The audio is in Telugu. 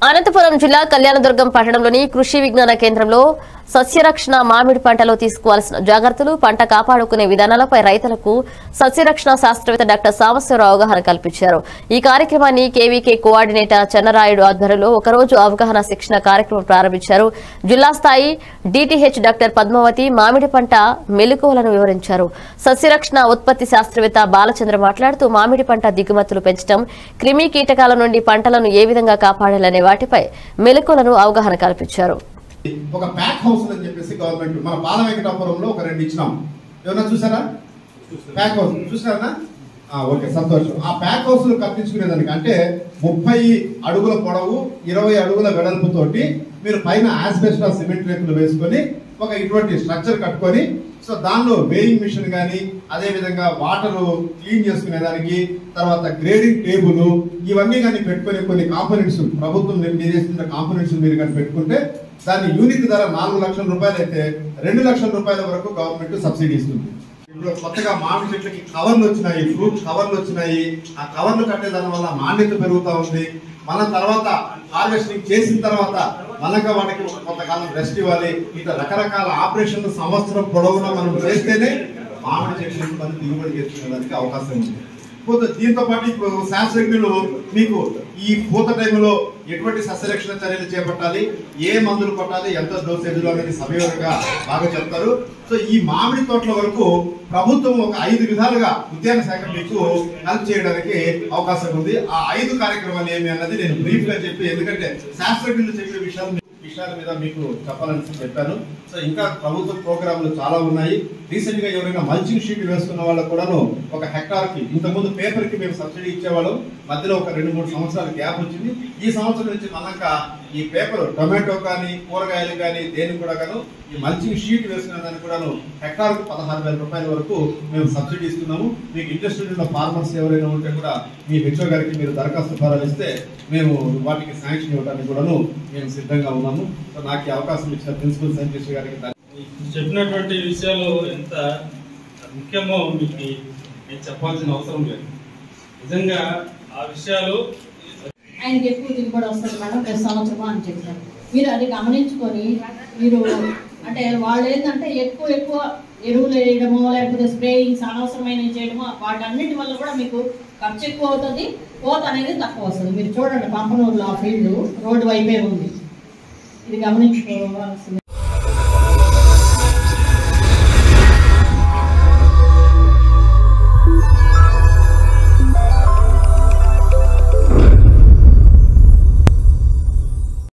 అనంతపురం జిల్లా కళ్యాణదుర్గం పట్టణంలోని కృషి విజ్ఞాన కేంద్రంలో సస్యరక్షణ మామిడి పంటలో తీసుకోవాల్సిన జాగ్రత్తలు పంట కాపాడుకునే విధానాలపై రైతులకు సస్యరక్షణ శాస్త్రవేత్త డాక్టర్ సాంబశివరావు అవగాహన కల్పించారు ఈ కార్యక్రమాన్ని కేవీకే కోఆర్డినేటర్ చెన్నరాయుడు ఆధ్వర్యంలో ఒకరోజు అవగాహన శిక్షణ కార్యక్రమం ప్రారంభించారు జిల్లా స్థాయి డిటిహెచ్ డాక్టర్ పద్మావతి మామిడి పంట మెలకువలను వివరించారు సస్యరక్షణ ఉత్పత్తి శాస్త్రవేత్త బాలచంద్ర మాట్లాడుతూ మామిడి పంట దిగుమతులు పెంచడం క్రిమి కీటకాల నుండి పంటలను ఏ విధంగా కాపాడాలనే వాటిపై మెలకువలను అవగాహన కల్పించారు ఒక ప్యాక్ హౌస్ అని చెప్పేసి గవర్నమెంట్ మన బాల వెంకటాపురంలో ఒక రెండు ఇచ్చినాం ఏమన్నా చూసారా ప్యాక్ హౌస్ చూసారా ఓకే సంతోషం ఆ ప్యాక్ హౌస్ కట్టించుకునేదానికి అంటే ముప్పై అడుగుల పొడవు ఇరవై అడుగుల వెడల్పుతోటి మీరు పైన ఆస్బెస్టాస్ సిమెంట్ రేకులు వేసుకొని ఒక ఇటువంటి స్ట్రక్చర్ కట్టుకొని సో దానిలో వేయింగ్ మిషన్ కానీ అదే విధంగా వాటర్ క్లీన్ చేసుకునే దానికి తర్వాత గ్రేడింగ్ టేబుల్ ఇవన్నీ కానీ పెట్టుకొని కొన్ని కాంపోనెంట్స్ ప్రభుత్వం నిర్దేశించిన కాంపోనెంట్స్ మీరు కానీ పెట్టుకుంటే దాని యూనిట్ ధర నాలుగు లక్షల రూపాయలు అయితే రెండు లక్షల రూపాయల వరకు గవర్నమెంట్ సబ్సిడీ ఇస్తుంది ఇప్పుడు కొత్తగా మామిడి చెట్లకి కవర్లు వచ్చినాయి ఫ్రూట్ కవర్లు వచ్చినాయి ఆ కవర్లు కట్టేదాని వల్ల నాణ్యత పెరుగుతా ఉంది మన తర్వాత హార్వెస్టింగ్ చేసిన తర్వాత మనక వాటికి కొంతకాలం రెస్ట్ ఇవ్వాలి ఇట్లా రకరకాల ఆపరేషన్లు సంవత్సరం పొడవునా మనం చేస్తేనే మామిడి చెట్లు మనం దిగుబడి చేసుకునేదానికి అవకాశం ఉంది పూత దీంతో పాటు ఇప్పుడు శాస్త్రజ్ఞులు మీకు ఈ పూత టైంలో ఎటువంటి సస్యరక్షణ చర్యలు చేపట్టాలి ఏ మందులు కొట్టాలి ఎంత డోసేజ్లు అనేది సవివరంగా బాగా చెప్తారు సో ఈ మామిడి తోటల వరకు ప్రభుత్వం ఒక ఐదు విధాలుగా ఉద్యాన శాఖ మీకు హెల్ప్ చేయడానికి అవకాశం ఉంది ఆ ఐదు కార్యక్రమాలు ఏమి అన్నది నేను బ్రీఫ్ గా చెప్పి ఎందుకంటే శాస్త్రజ్ఞులు చెప్పే విషయాలు విషయాల మీద మీకు చెప్పాలని చెప్పాను సో ఇంకా ప్రభుత్వ ప్రోగ్రాంలు చాలా ఉన్నాయి రీసెంట్ గా ఎవరైనా మల్చింగ్ షీట్ వేసుకున్న వాళ్ళకు కూడాను ఒక హెక్టార్ కి ఇంతకుముందు పేపర్ కి మేము సబ్సిడీ ఇచ్చేవాళ్ళం మధ్యలో ఒక రెండు మూడు సంవత్సరాల గ్యాప్ వచ్చింది ఈ సంవత్సరం నుంచి మళ్ళాక ఈ పేపర్ టొమాటో కానీ కూరగాయలు కానీ దేనికి కూడా గాను ఈ మల్చింగ్ షీట్ వేసుకునే దానికి కూడాను హెక్టార్ కు పదహారు వేల రూపాయల వరకు మేము సబ్సిడీ ఇస్తున్నాము మీకు ఇంట్రెస్ట్ ఉన్న ఫార్మర్స్ ఎవరైనా ఉంటే కూడా మీ హెచ్ఓ గారికి మీరు దరఖాస్తు ఫారాలు ఇస్తే మేము వాటికి శాంక్షన్ ఇవ్వడానికి కూడాను మేము సిద్ధంగా ఉన్నాము సో నాకు ఈ అవకాశం ఇచ్చిన ప్రిన్సిపల్ సైంటిస్ట్ గారికి ధన్యవాదాలు. చెప్పినటువంటి విషయాలు ఎంత ముఖ్యమో మీకు నేను చెప్పాల్సిన అవసరం లేదు నిజంగా ఆ విషయాలు ఆయనకి ఎక్కువ దిగుబడి వస్తుంది మేడం ప్రతి సంవత్సరం అని చెప్పారు మీరు అది గమనించుకొని మీరు అంటే వాళ్ళు ఏంటంటే ఎక్కువ ఎక్కువ ఎరువులు వేయడమో లేకపోతే స్ప్రేయింగ్స్ అనవసరమైనవి చేయడమో వాటన్నిటి వల్ల కూడా మీకు ఖర్చు ఎక్కువ అవుతుంది కోత అనేది తక్కువ వస్తుంది మీరు చూడండి పంపనూరులో ఆ ఫీల్డ్ రోడ్డు వైపే ఉంది ఇది గమనించుకోవాల్సింది